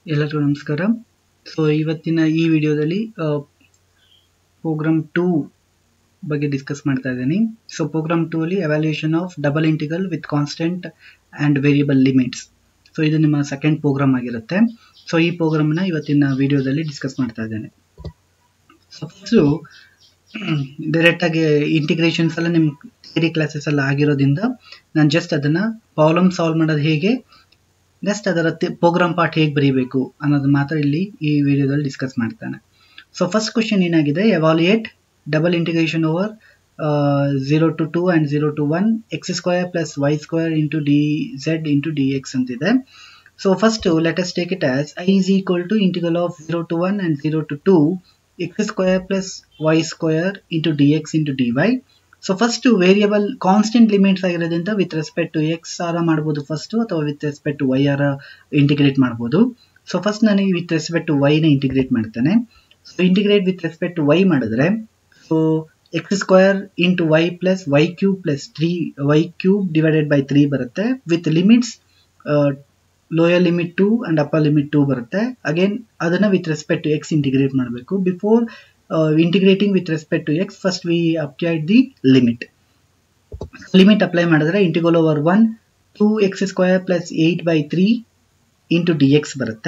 ಎಲ್ಲರಿಗೂ ನಮಸ್ಕಾರ ಸೊ ಇವತ್ತಿನ ಈ ವಿಡಿಯೋದಲ್ಲಿ ಪ್ರೋಗ್ರಾಮ್ ಟೂ ಬಗ್ಗೆ ಡಿಸ್ಕಸ್ ಮಾಡ್ತಾ ಇದ್ದೀನಿ ಸೊ ಪ್ರೋಗ್ರಾಮ್ ಟೂ ಅಲ್ಲಿ evaluation of double integral with constant and variable limits so ಇದು ನಿಮ್ಮ ಸೆಕೆಂಡ್ ಪ್ರೋಗ್ರಾಮ್ ಆಗಿರುತ್ತೆ ಸೊ ಈ ಪ್ರೋಗ್ರಾಮ್ನ ಇವತ್ತಿನ ವಿಡಿಯೋದಲ್ಲಿ ಡಿಸ್ಕಸ್ ಮಾಡ್ತಾ ಇದ್ದೇನೆ ಸೊ ಫಸ್ಟು ಡೈರೆಕ್ಟಾಗಿ ಇಂಟಿಗ್ರೇಷನ್ಸ್ ಎಲ್ಲ ನಿಮ್ಮ ಥಿಯರಿ ಕ್ಲಾಸಸ್ ಎಲ್ಲ ಆಗಿರೋದ್ರಿಂದ ನಾನು ಜಸ್ಟ್ ಅದನ್ನು ಪ್ರಾಬ್ಲಮ್ ಸಾಲ್ವ್ ಮಾಡೋದು ಹೇಗೆ ಜಸ್ಟ್ ಅದರ ಪ್ರೋಗ್ರಾಮ್ ಪಾರ್ಟ್ ಹೇಗೆ ಬರೀಬೇಕು ಅನ್ನೋದು ಮಾತ್ರ ಇಲ್ಲಿ ಈ ವಿಡಿಯೋದಲ್ಲಿ ಡಿಸ್ಕಸ್ ಮಾಡ್ತಾನೆ ಸೊ ಫಸ್ಟ್ ಕ್ವಶನ್ ಏನಾಗಿದೆ evaluate double integration over zero to two and zero to one x square plus y square into d z into d x ಅಂತಿದೆ so first let's take it as I is equal to integral of zero to one and zero to two x square plus y square into d x into d y so first variable constant limits ಆಗಿರೋದ್ರಿಂದ with respect to x ಆರ ಮಾಡ್ಬೋದು first ಅಥವಾ with respect to y ಆರ integrate ಮಾಡ್ಬೋದು so first ನನಗೆ with respect to ವೈನ integrate ಮಾಡ್ತೇನೆ so integrate with respect to y ಮಾಡಿದ್ರೆ so x square into y plus y cube plus three y cube divided by three ಬರುತ್ತೆ with limits lower limit two and upper limit two ಬರುತ್ತೆ again ಅದನ್ನ with respect to x integrate ಮಾಡಬೇಕು before integrating with respect to x first we applied the limit limit apply ಮಾಡಿದ್ರೆ integral over one two x square plus eight by three into d x ಬರುತ್ತೆ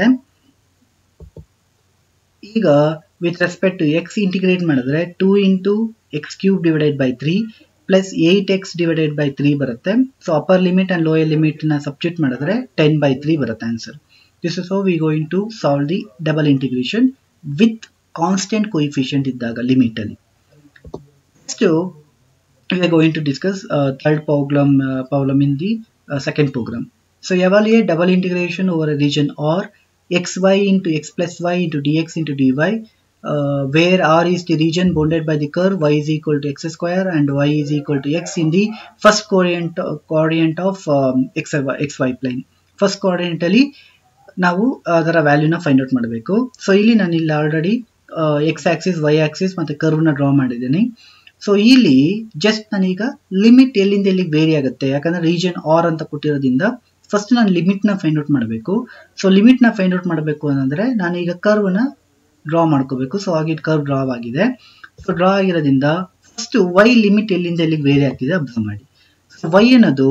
ಈಗ with respect to x integrate ಮಾಡಿದ್ರೆ two into x cube divided by three plus eight x divided by three ಬರುತ್ತೆ so upper limit and lower limit ನ substitute ಮಾಡಿದ್ರೆ ten by three ಬರುತ್ತೆ answer this is how we going to solve the double integration with constant coefficient ಇದ್ದಾಗ limit ಅಲ್ಲಿ next we are going to discuss uh, third problem uh, problem in the uh, second program so evaluate double integration over a region or xy into x plus y into dx into dy uh, where r is the region bounded by the curve y is equal to x square and y is equal to x in the first coordinate coordinate of um, x, xy plane first coordinate ಅಲ್ಲಿ ನಾವು ಅದರ ವ್ಯಾಲ್ಯೂನ find out ಮಾಡಬೇಕು so ಇಲ್ಲಿ ನಾನು ಇಲ್ಲಿ already x axis y axis ಮತ್ತೆ ಕರ್ವ್ನ ಡ್ರಾ ಮಾಡಿದ್ದೀನಿ ಸೊ ಇಲ್ಲಿ ಜಸ್ಟ್ ನಾನೀಗ ಲಿಮಿಟ್ ಎಲ್ಲಿಂದ ಎಲ್ಲಿಗೆ ವೇರಿ ಆಗುತ್ತೆ ಯಾಕಂದ್ರೆ ರೀಜನ್ ಆರ್ ಅಂತ ಕೊಟ್ಟಿರೋದ್ರಿಂದ ಫಸ್ಟ್ ನಾನು ಲಿಮಿಟ್ ನ ಫೈಂಡ್ ಔಟ್ ಮಾಡಬೇಕು ಸೊ ಲಿಮಿಟ್ ನ ಫೈಂಡ್ ಔಟ್ ಮಾಡಬೇಕು ಅಂತಂದ್ರೆ ನಾನೀಗ ಕರ್ವ್ ನ ಡ್ರಾ ಮಾಡ್ಕೋಬೇಕು ಸೊ ಹಾಗೆ ಕರ್ವ್ ಡ್ರಾ ಆಗಿದೆ ಸೊ ಡ್ರಾ ಆಗಿರೋದ್ರಿಂದ ಫಸ್ಟ್ ವೈ ಲಿಮಿಟ್ ಎಲ್ಲಿಂದ ಎಲ್ಲಿಗೆ ವೇರಿ ಆಗ್ತಿದೆ ಅಬ್ಸರ್ವ್ ಮಾಡಿ ಸೊ ವೈ ಅನ್ನೋದು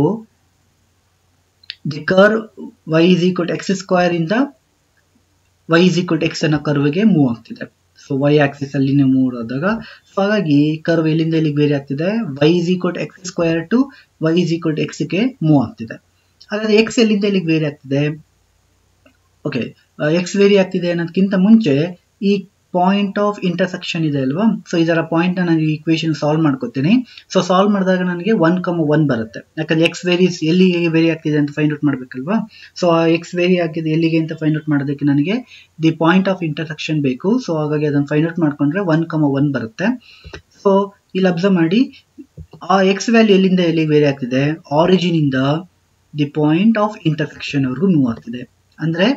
the curve y is equal x square ಇಂದ ವೈ ಇಸ್ ಈಕ್ವಲ್ ಎಕ್ಸ್ ಅನ್ನೋ ಕರ್ವ್ಗೆ ಮೂವ್ ಆಗ್ತಿದೆ ಸೊ ವೈ ಆಕ್ಸಿಸ್ ಅಲ್ಲಿ ಮೂವ್ ಆದಾಗ ಸೊ ಹಾಗಾಗಿ ಕರ್ವ್ ಎಲ್ಲಿಂದ ಎಲ್ಲಿಗೆ ವೇರಿ ಆಗ್ತಿದೆ y is equal x square to y is equal x ಗೆ ಮೂವ್ ಆಗ್ತಿದೆ ಹಾಗಾದ್ರೆ ಎಕ್ಸ್ ಎಲ್ಲಿಂದ ಎಲ್ಲಿಗೆ ವೇರಿ ಆಗ್ತಿದೆ ಓಕೆ ಎಕ್ಸ್ ವೇರಿ ಆಗ್ತಿದೆ ಅನ್ನೋದಕ್ಕಿಂತ ಮುಂಚೆ ಈ ಪಾಯಿಂಟ್ ಆಫ್ ಇಂಟರ್ಸೆಕ್ಷನ್ ಇದೆ ಅಲ್ವಾ ಸೊ ಇದರ ಪಾಯಿಂಟ್ ನಾನು ಈಕ್ವೇಶನ್ ಸಾಲ್ವ್ ಮಾಡ್ಕೋತೀನಿ ಸೊ ಸಾಲ್ವ್ ಮಾಡಿದಾಗ ನನಗೆ ಒನ್ ಕಮ್ ಒನ್ ಬರುತ್ತೆ ಯಾಕಂದ್ರೆ ಎಕ್ಸ್ ವೇರೀಸ್ ಎಲ್ಲಿಗೆ ವೇರಿ ಆಗ್ತಿದೆ ಅಂತ ಫೈಂಡ್ ಔಟ್ ಮಾಡಬೇಕಲ್ವಾ ಸೊ ಎಕ್ಸ್ ವೇರಿ ಆಗಿದೆ ಎಲ್ಲಿಗೆ ಅಂತ ಫೈಂಡ್ ಔಟ್ ಮಾಡೋದಕ್ಕೆ ನನಗೆ ದಿ ಪಾಯಿಂಟ್ ಆಫ್ ಇಂಟರ್ಸೆಕ್ಷನ್ ಬೇಕು ಸೊ ಹಾಗಾಗಿ ಅದನ್ನು ಫೈಂಡ್ ಔಟ್ ಮಾಡ್ಕೊಂಡ್ರೆ ಒನ್ ಕಮ ಒನ್ ಬರುತ್ತೆ ಸೊ ಇಲ್ಲಿ ಅಬ್ಸರ್ವ್ ಮಾಡಿ ಆ ಎಕ್ಸ್ ವ್ಯಾಲ್ಯೂ ಎಲ್ಲಿಂದ ಎಲ್ಲಿಗೆ ವೇರಿ ಆಗ್ತಿದೆ ಆರಿಜಿನ್ ಇಂದ ದಿ ಪಾಯಿಂಟ್ ಆಫ್ ಇಂಟರ್ಸೆಕ್ಷನ್ ಅವ್ರಿಗೂ ಮೂವ್ ಆಗ್ತಿದೆ ಅಂದ್ರೆ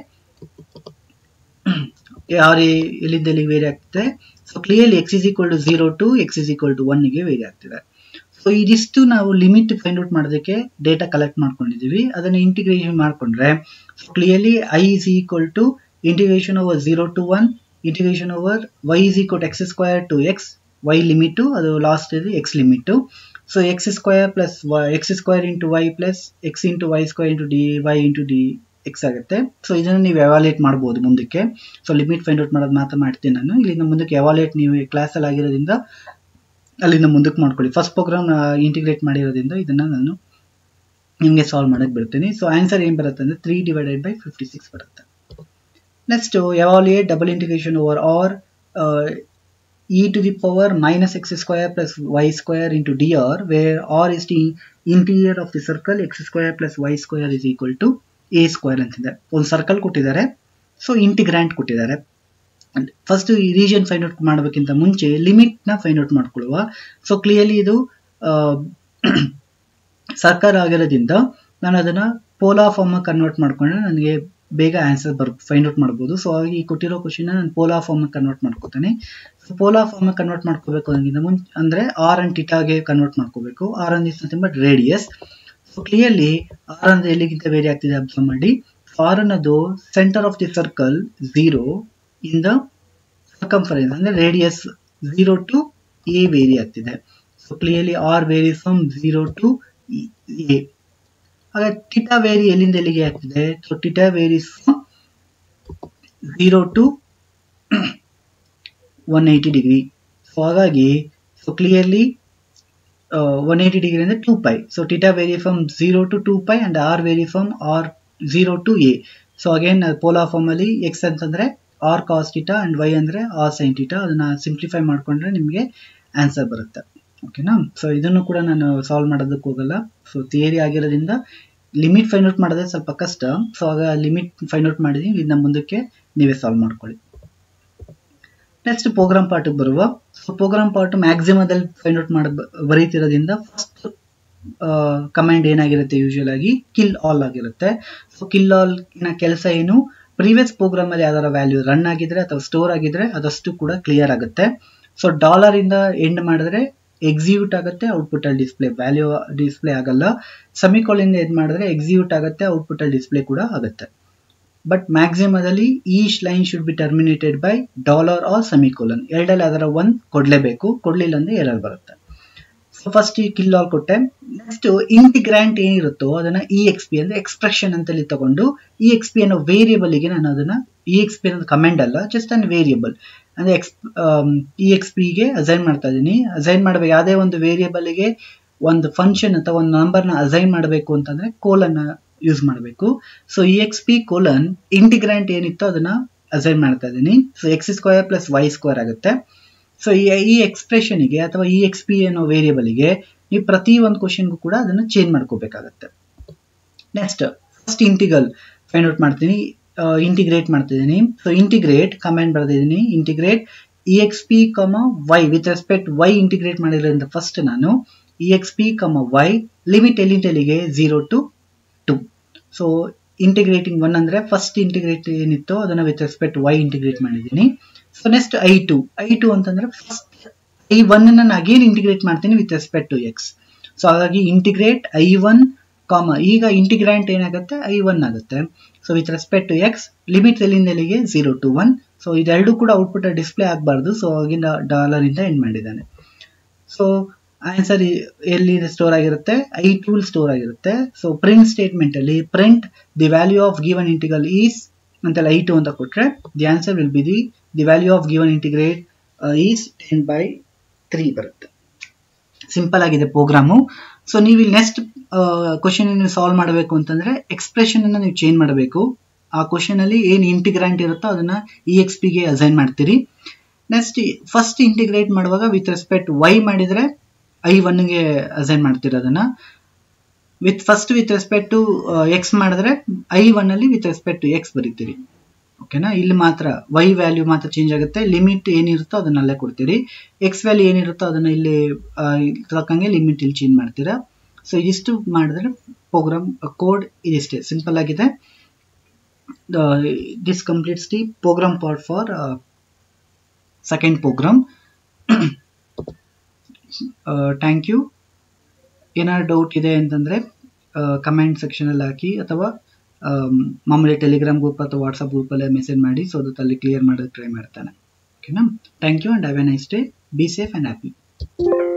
ಯಾರು ಎಲ್ಲಿಂದ ಎಲ್ಲಿಗೆ ವೇರಿ ಆಗ್ತಿದೆ so clearly x is equal to zero to x is equal to ಒನ್ಗೆ ವೇರಿ ಆಗ್ತಿದೆ ಸೊ ಇದಿಷ್ಟು ನಾವು ಲಿಮಿಟ್ ಫೈಂಡ್ ಔಟ್ ಮಾಡೋದಕ್ಕೆ ಡೇಟಾ ಕಲೆಕ್ಟ್ ಮಾಡ್ಕೊಂಡಿದೀವಿ ಅದನ್ನ ಇಂಟಿಗ್ರೇಷನ್ ಮಾಡ್ಕೊಂಡ್ರೆ so clearly I is equal to integration over zero to one integration over y is equal x square to x y limit ಅದು last ಇದೆ X limit so x square plus x square into y plus x into y square into d y into d x ಆಗುತ್ತೆ so ಇದನ್ನು ನೀವು ಎವಾಲೇಟ್ ಮಾಡ್ಬೋದು ಮುಂದಕ್ಕೆ so limit find out ಮಾಡೋದು ಮಾತ್ರ ಮಾಡ್ತೀನಿ ನಾನು ಇಲ್ಲಿಂದ ಮುಂದಕ್ಕೆ ಎವಾಲೇಟ್ ನೀವು ಕ್ಲಾಸಲ್ಲಿ ಆಗಿರೋದ್ರಿಂದ ಅಲ್ಲಿಂದ ಮುಂದಕ್ಕೆ ಮಾಡ್ಕೊಳ್ಳಿ ಫಸ್ಟ್ ಪ್ರೋಗ್ರಾಮ್ ಇಂಟಿಗ್ರೇಟ್ ಮಾಡಿರೋದ್ರಿಂದ ಇದನ್ನ ನಾನು ನಿಮಗೆ ಸಾಲ್ವ್ ಮಾಡಕ್ಕೆ ಬಿಡ್ತೀನಿ ಸೊ ಆನ್ಸರ್ ಏನು ಬರುತ್ತೆ ಅಂದರೆ three divided by fifty six ಬರುತ್ತೆ next evaluate double integration over R e to the power minus x square plus y square into dr where r is the interior of the circle x square plus y square is equal to a square ಅಂತಿದೆ ಒಂದು circle ಕೊಟ್ಟಿದ್ದಾರೆ so ಇಂಟಿಗ್ರಾಂಟ್ ಕೊಟ್ಟಿದ್ದಾರೆ first ಈ region find out ಮಾಡೋದಕ್ಕಿಂತ ಮುಂಚೆ limit ನ find out ಮಾಡ್ಕೊಳ್ಳುವ so clearly ಇದು ಸರ್ಕಲ್ ಆಗಿರೋದ್ರಿಂದ ನಾನು ಅದನ್ನ ಪೋಲಾ ಫಾರ್ಮ್ ಕನ್ವರ್ಟ್ ಮಾಡ್ಕೊಂಡ್ರೆ ನನಗೆ ಬೇಗ ಆನ್ಸರ್ ಬರ್ ಫೈಂಡ್ ಔಟ್ ಮಾಡ್ಬೋದು ಸೊ ಹಾಗಾಗಿ ಈ ಕೊಟ್ಟಿರೋ ಕ್ವಶನ್ ನಾನು ಪೋಲಾ ಫಾರ್ಮ್ ಕನ್ವರ್ಟ್ ಮಾಡ್ಕೋತೀನಿ ಸೊ ಪೋಲಾ ಫಾರ್ಮ್ ಕನ್ವರ್ಟ್ ಮಾಡ್ಕೋಬೇಕು ಅನ್ನೋದಕ್ಕಿಂತ ಮುಂಚೆ ಅಂದ್ರೆ ಆರ್ ಅಂಡ್ ಟಿಟಾಗೆ ಕನ್ವರ್ಟ್ ಮಾಡ್ಕೋಬೇಕು R and is nothing but radius so clearly R ಅಂದ್ರೆ ಎಲ್ಲಿಗಿಂತ ವೇರಿ ಆಗ್ತಿದೆ ಅಬ್ಸರ್ವ್ ಮಾಡಿ ಆರ್ ಅನ್ನೋದು centre of the circle zero in the circumference ಅಂದ್ರೆ radius zero to A vary ಆಗ್ತಿದೆ so clearly R vary from zero to A ಹಾಗೆ theta vary ಎಲ್ಲಿಂದ ಎಲ್ಲಿಗೆ ಆಗ್ತಿದೆ so theta vary from zero to one eighty degree so ಹಾಗಾಗಿ so clearly one eighty degree ಅಂದರೆ two pi so theta vary from zero to two pi and R vary from R zero to A so again polar ಫಾರ್ಮಲ್ಲಿ x ಅಂತಂದರೆ R cos theta and y ಅಂದರೆ R sine theta ಅದನ್ನ simplify ಮಾಡಿಕೊಂಡ್ರೆ ನಿಮಗೆ answer ಬರುತ್ತೆ ಓಕೆನಾ so ಇದನ್ನು ಕೂಡ ನಾನು ಸಾಲ್ವ್ ಮಾಡೋದಕ್ಕೆ ಹೋಗಲ್ಲ ಸೊ ಥಿಯರಿ ಆಗಿರೋದ್ರಿಂದ ಲಿಮಿಟ್ ಫೈಂಡ್ ಔಟ್ ಮಾಡೋದೇ ಸ್ವಲ್ಪ ಕಷ್ಟ ಸೊ ಆಗ ಲಿಮಿಟ್ ಫೈಂಡ್ ಔಟ್ ಮಾಡಿದೀನಿ ಇದನ್ನ ಮುಂದಕ್ಕೆ ನೀವೇ ಸಾಲ್ವ್ ಮಾಡ್ಕೊಳ್ಳಿ ನೆಕ್ಸ್ಟ್ ಪ್ರೋಗ್ರಾಮ್ ಪಾರ್ಟ್ ಬರುವ ಸೊ ಪ್ರೋಗ್ರಾಮ್ ಪಾರ್ಟ್ ಮ್ಯಾಕ್ಸಿಮದಲ್ಲಿ ಫೈಂಡ್ ಔಟ್ ಮಾಡ ಬರೀತಿರೋದ್ರಿಂದ ಫಸ್ಟ್ ಕಮಾಂಡ್ ಏನಾಗಿರುತ್ತೆ ಯೂಶುವಲ್ ಆಗಿ ಕಿಲ್ ಆಲ್ ಆಗಿರುತ್ತೆ ಸೊ ಕಿಲ್ ಆಲ್ ನ ಕೆಲಸ ಏನು ಪ್ರೀವಿಯಸ್ ಪ್ರೋಗ್ರಾಮ್ ಅಲ್ಲಿ ಯಾವ್ದಾರ ವ್ಯಾಲ್ಯೂ ರನ್ ಆಗಿದ್ರೆ ಅಥವಾ ಸ್ಟೋರ್ ಆಗಿದ್ರೆ ಅದಷ್ಟು ಕೂಡ ಕ್ಲಿಯರ್ ಆಗುತ್ತೆ ಸೊ ಡಾಲರ್ ಇಂದ ಎಂಡ್ ಮಾಡಿದ್ರೆ ಎಕ್ಸಿಕ್ಯೂಟ್ ಆಗುತ್ತೆ ಔಟ್ಪುಟ್ ಅಲ್ಲಿ ಡಿಸ್ಪ್ಲೇ ವ್ಯಾಲ್ಯೂ ಡಿಸ್ಪ್ಲೇ ಆಗಲ್ಲ ಸಮಿಕೋಲ್ ಇಂದ ಎಂಡ್ ಮಾಡಿದ್ರೆ ಎಕ್ಸಿಕ್ಯೂಟ್ ಆಗುತ್ತೆ ಔಟ್ಪುಟ್ ಅಲ್ಲಿ ಡಿಸ್ಪ್ಲೇ ಕೂಡ ಆಗುತ್ತೆ ಬಟ್ ಮ್ಯಾಕ್ಸಿಮದಲ್ಲಿ each line should be terminated by dollar or semicolon ಎರಡಲ್ಲಿ ಅದರ ಒಂದ್ ಕೊಡ್ಲೇಬೇಕು ಕೊಡ್ಲಿಲ್ಲ ಅಂದ್ರೆ ಎರರ್ ಬರುತ್ತೆ ಸೊ ಫಸ್ಟ್ ಈ ಕಿಲ್ ಆಲ್ ಕೊಟ್ಟೆ ನೆಕ್ಸ್ಟ್ ಇಂಟಿಗ್ರಾಂಟ್ ಏನಿರುತ್ತೋ ಅದನ್ನ ಇ ಎಕ್ಸ್ ಪಿ ಅಂದ್ರೆ ಎಕ್ಸ್ಪ್ರೆಷನ್ ಅಂತಲ್ಲಿ ತಗೊಂಡು ಇ ಎಕ್ಸ್ ಪಿ ಅನ್ನೋ ವೇರಿಯಬಲ್ ಗೆ ನಾನು ಅದನ್ನ ಇ ಎಕ್ಸ್ ಪಿ ಅನ್ನೋದು ಕಮೆಂಡ್ ಅಲ್ಲ ಜಸ್ಟ್ ಅನ್ ವೇರಿಯಬಲ್ ಅಂದ್ರೆ ಎಕ್ಸ್ ಇ ಎಕ್ಸ್ ಪಿ ಗೆ ಅಸೈನ್ ಮಾಡ್ತಾ ಇದೀನಿ ಅಸೈನ್ ಮಾಡಬೇಕು ಯಾವುದೇ ಒಂದು ವೇರಿಯಬಲ್ ಗೆ ಒಂದು ಫಂಕ್ಷನ್ ಅಥವಾ ಒಂದು ನಂಬರ್ನ ಅಸೈನ್ ಮಾಡಬೇಕು ಅಂತಂದ್ರೆ ಕೋಲನ್ನ ಯೂಸ್ ಮಾಡಬೇಕು so E X P colon integrand ಏನಿತ್ತು ಅದನ್ನ ಅಸೈನ್ ಮಾಡ್ತಾ ಇದ್ದೀನಿ so x square plus y square ಆಗುತ್ತೆ ಸೊ ಈ ಈ ಎಕ್ಸ್ಪ್ರೆಷನ್ಗೆ ಅಥವಾ ಈ ಎಕ್ಸ್ ಪಿ ಅನ್ನೋ ವೇರಿಯಬಲ್ಗೆ ನೀವು ಪ್ರತಿ ಒಂದು ಕ್ವಶನ್ಗೂ ಕೂಡ ಅದನ್ನು ಚೇಂಜ್ ಮಾಡ್ಕೋಬೇಕಾಗತ್ತೆ next first integral find out ಮಾಡ್ತೀನಿ ಇಂಟಿಗ್ರೇಟ್ ಮಾಡ್ತಿದ್ದೀನಿ ಸೊ ಇಂಟಿಗ್ರೇಟ್ ಕಮೆಂಟ್ ಬರ್ದಿದ್ದೀನಿ integrate e X p comma y with respect y integrate ಮಾಡಿರೋದ್ರಿಂದ ಫಸ್ಟ್ ನಾನು e X p comma y limit ಎಲ್ಲಿಂದ ಎಲ್ಲಿಗೆ zero to two so integrating one ಅಂದ್ರೆ first integrate ಏನಿತ್ತು ಅದನ್ನ ವಿತ್ ರೆಸ್ಪೆಕ್ಟ್ ವೈ ಇಂಟಿಗ್ರೇಟ್ ಮಾಡಿದ್ದೀನಿ so next I two I two ಅಂತಂದ್ರೆ first I one ನಾನು ಅಗೇನ್ ಇಂಟಿಗ್ರೇಟ್ ಮಾಡ್ತೀನಿ with respect to X so ಹಾಗಾಗಿ ಇಂಟಿಗ್ರೇಟ್ ಐ ಒನ್ ಕಾಮ ಈಗ integrand ಏನಾಗುತ್ತೆ ಐ ಒನ್ ಆಗುತ್ತೆ so with respect to x limit ಎಲ್ಲಿಂದ ಎಲ್ಲಿಗೆ ಝೀರೋ ಟು ಒನ್ ಸೊ ಇದೆರಡು ಕೂಡ ಔಟ್ಪುಟ್ ಡಿಸ್ಪ್ಲೇ ಆಗಬಾರ್ದು ಸೊ ಆಗಿನ ಡಾಲರ್ ಇಂದ ಎಂಡ್ ಮಾಡಿದ್ದಾನೆ ಸೊ ಆನ್ಸರ್ ಎಲ್ಲಿ ಸ್ಟೋರ್ ಆಗಿರುತ್ತೆ ಐ ಟೂಲ್ ಸ್ಟೋರ್ ಆಗಿರುತ್ತೆ ಸೊ ಪ್ರಿಂಟ್ ಸ್ಟೇಟ್ಮೆಂಟ್ ಅಲ್ಲಿ print the value of given integral is ಅಂತೆಲ್ಲ ಐ ಟು ಅಂತ ಕೊಟ್ರೆ the answer will be the the value of given integrate is ten by three ಬರುತ್ತೆ simple ಆಗಿದೆ ಪ್ರೋಗ್ರಾಮು ಸೊ ನೀವು ಇಲ್ಲಿ ನೆಕ್ಸ್ಟ್ ಕ್ವಶನ್ ನೀವು solve ಮಾಡಬೇಕು ಅಂತಂದ್ರೆ ಎಕ್ಸ್ಪ್ರೆಷನ್ ಅನ್ನ ನೀವು ಚೇಂಜ್ ಮಾಡಬೇಕು ಆ ಕ್ವಶನ್ ಅಲ್ಲಿ ಏನು ಇಂಟಿಗ್ರಾಂಟ್ ಇರುತ್ತೋ ಅದನ್ನ ಇ ಎಕ್ಸ್ ಪಿಗೆ ಅಸೈನ್ ಮಾಡ್ತೀರಿ ನೆಕ್ಸ್ಟ್ ಫಸ್ಟ್ ಇಂಟಿಗ್ರೇಟ್ ಮಾಡುವಾಗ ವಿತ್ ರೆಸ್ಪೆಕ್ಟ್ ವೈ ಮಾಡಿದ್ರೆ ಐ ಒನ್ಗೆ ಅಸೈನ್ ಮಾಡ್ತೀರ ಅದನ್ನ with first with respect to x ಮಾಡಿದ್ರೆ ಐ ಒನ್ ಅಲ್ಲಿ ವಿತ್ ರೆಸ್ಪೆಕ್ಟ್ ಟು ಎಕ್ಸ್ ಬರೀತೀರಿ ಓಕೆನಾ ಇಲ್ಲಿ ಮಾತ್ರ ವೈ ವ್ಯಾಲ್ಯೂ ಮಾತ್ರ ಚೇಂಜ್ ಆಗುತ್ತೆ ಲಿಮಿಟ್ ಏನಿರುತ್ತೋ ಅದನ್ನಲ್ಲೇ ಕೊಡ್ತೀರಿ ಎಕ್ಸ್ ವ್ಯಾಲ್ಯೂ ಏನಿರುತ್ತೋ ಅದನ್ನ ಇಲ್ಲಿ ತಕ್ಕಂಗೆ ಲಿಮಿಟ್ ಇಲ್ಲಿ ಚೇಂಜ್ ಮಾಡ್ತೀರಾ ಸೊ ಇದಿಷ್ಟು ಮಾಡಿದ್ರೆ ಪ್ರೋಗ್ರಾಮ್ ಕೋಡ್ ಇದಿಷ್ಟೇ ಸಿಂಪಲ್ ಆಗಿದೆ this completes the program part for second program thank you ಏನಾದ್ರು ಡೌಟ್ ಇದೆ ಅಂತಂದರೆ ಕಮೆಂಟ್ ಸೆಕ್ಷನಲ್ಲಿ ಹಾಕಿ ಅಥವಾ ಮಾಮೂಲಿ ಟೆಲಿಗ್ರಾಮ್ ಗ್ರೂಪ್ ಅಥವಾ ವಾಟ್ಸಪ್ ಗ್ರೂಪಲ್ಲೇ ಮೆಸೇಜ್ ಮಾಡಿ ಸೊ ದಟ್ ಅಲ್ಲಿ ಕ್ಲಿಯರ್ ಮಾಡೋಕ್ಕೆ ಟ್ರೈ ಮಾಡ್ತಾನೆ ಓಕೆನಾ thank you and have a nice day be safe and happy